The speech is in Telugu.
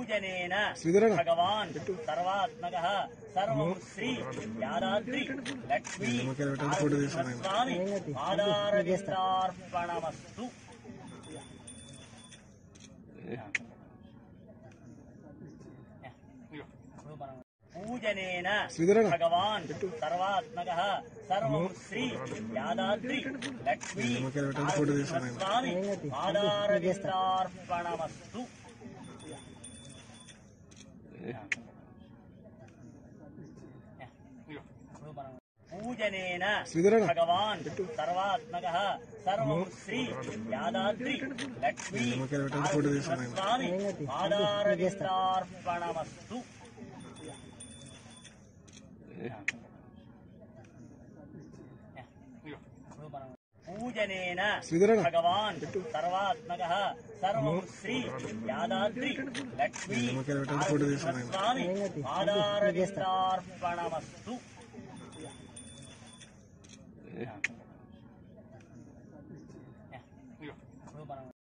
పూజనేన శ్రీధరన్న. భగవాన్ సర్వాత్మక సర్వం శ్రీ యాదాద్రి లక్ష్మీ నిమ్మకాయలు పెట్టండి, ఫోటో తీసుకున్నాను. స్వామి పాదారవిందార్పణమస్తు పూజనేన శ్రీధరన్న. భగవాన్ సర్వాత్మక సర్వం శ్రీ యాదాద్రి లక్ష్మీ నిమ్మకాయలు పెట్టండి, ఫోటో తీసుకున్నాను. స్వామి పాదారవిందార్పణమస్తు పూజనేన శ్రీధరన్న. భగవాన్ సర్వాత్మక సర్వం శ్రీ యాదాద్రి లక్ష్మీ నిమ్మకాయలు పెట్టండి, ఫోటో తీసుకున్నాను. స్వామి పాదారవిందార్పణమస్తు పూజనేన శ్రీధరన్న. భగవాన్ సర్వాత్మక సర్వం శ్రీ యాదాద్రి లక్ష్మీ నిమ్మకాయలు పెట్టండి, ఫోటో తీసుకున్నాను. స్వామి పాదారవిందార్పణమస్తు